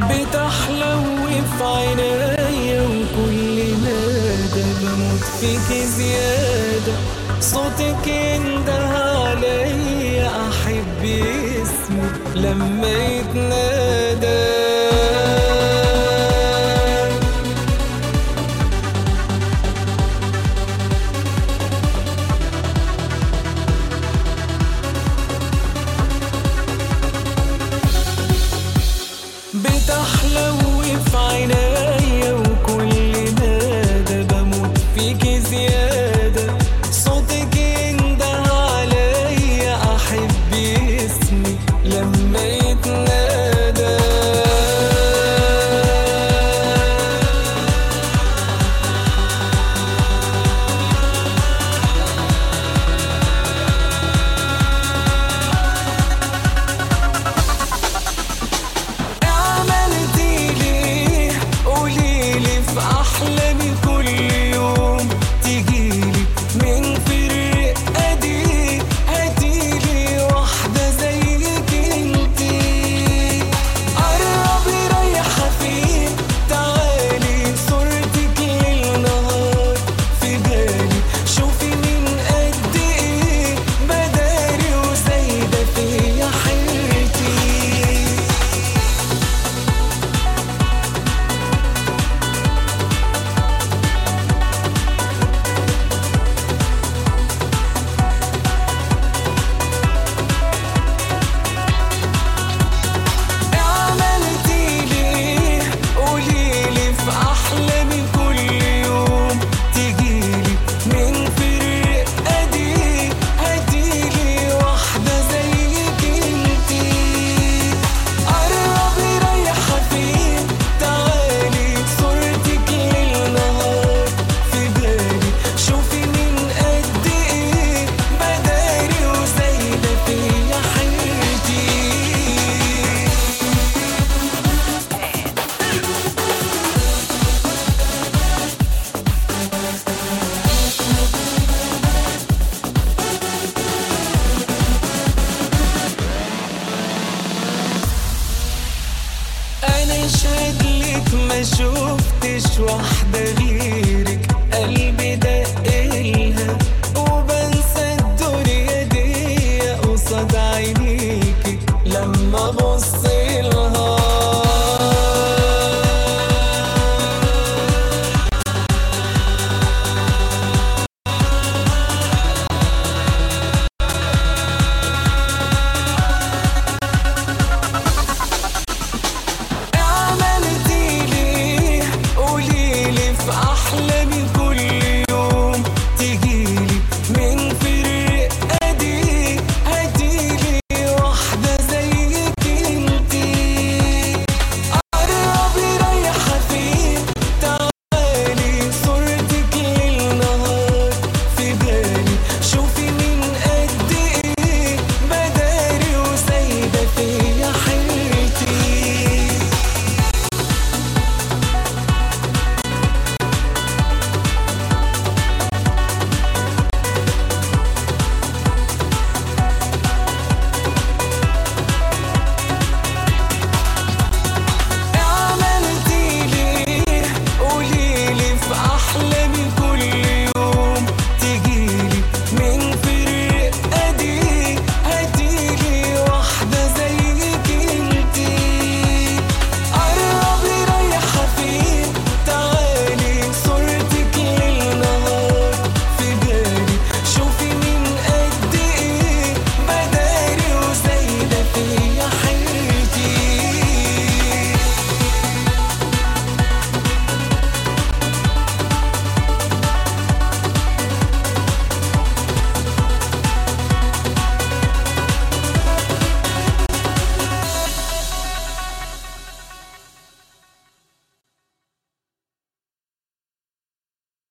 بتحلو في عينيا وكل مدى بموت فيك زيادة صوتك ينده عليا أحب اسمي لما يتنادى بتحلو في عينيا وكل مدى بموت فيك زيادة صوتك ينده عليا أحب اسمي لما يتنادى عملتي ليه قوليلي في احلامي كل يوم تجيلي من فرقة دي هاتيلي واحدة زيك انتي قربي رايحة فين تعالي صورتك للنهار في بالي شوفي من قد ايه بداري وزايدة فيا حيرتي عملتي ليه قوليلي في احلامي كل يوم تجيلي من فرقة دي هاتيلي واحدة زيك انتي قربي رايحة فين تعالي صورتك للنهار في بالي شوفي من قد ايه بداري وزايدة فيا حيرتي انا اشهد لك ما شفتش واحدة غيرك قلبي